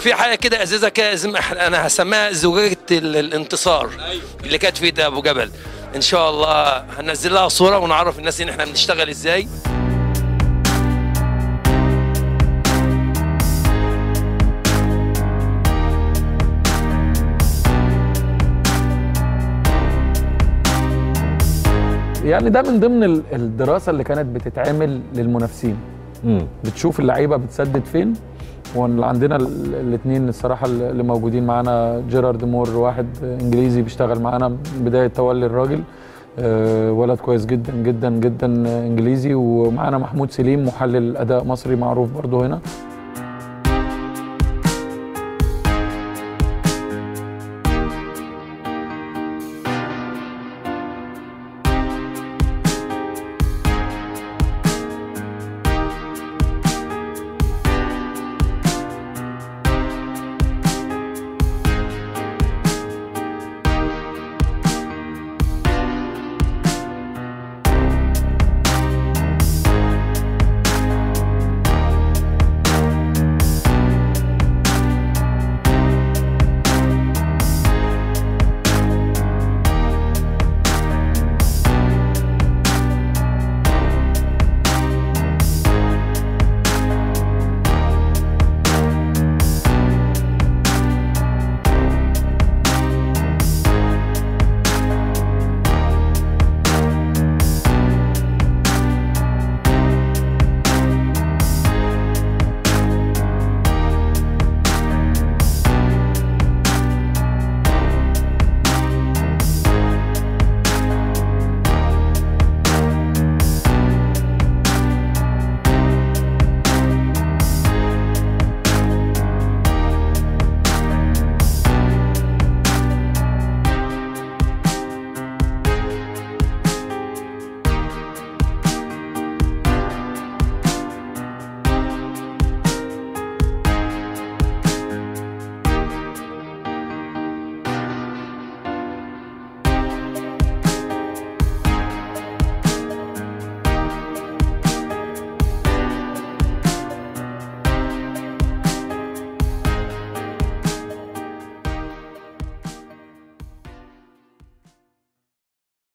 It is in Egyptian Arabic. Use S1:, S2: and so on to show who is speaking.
S1: في حاجه كده ازازه كده لازم إح- انا هسميها زجاجه ال- الانتصار اللي كانت في ايد ابو جبل ان شاء الله هنزل لها صوره ونعرف الناس ان احنا بنشتغل ازاي
S2: يعني ده من ضمن ال- الدراسه اللي كانت بتتعمل للمنافسين
S3: مم.
S2: بتشوف اللعيبه بتسدد فين واللي عندنا الاثنين الصراحه اللي موجودين معانا جيرارد مور واحد انجليزي بيشتغل معانا من بدايه تولي الراجل آه، ولد كويس جدا جدا جدا انجليزي ومعانا محمود سليم محلل اداء مصري معروف برضه هنا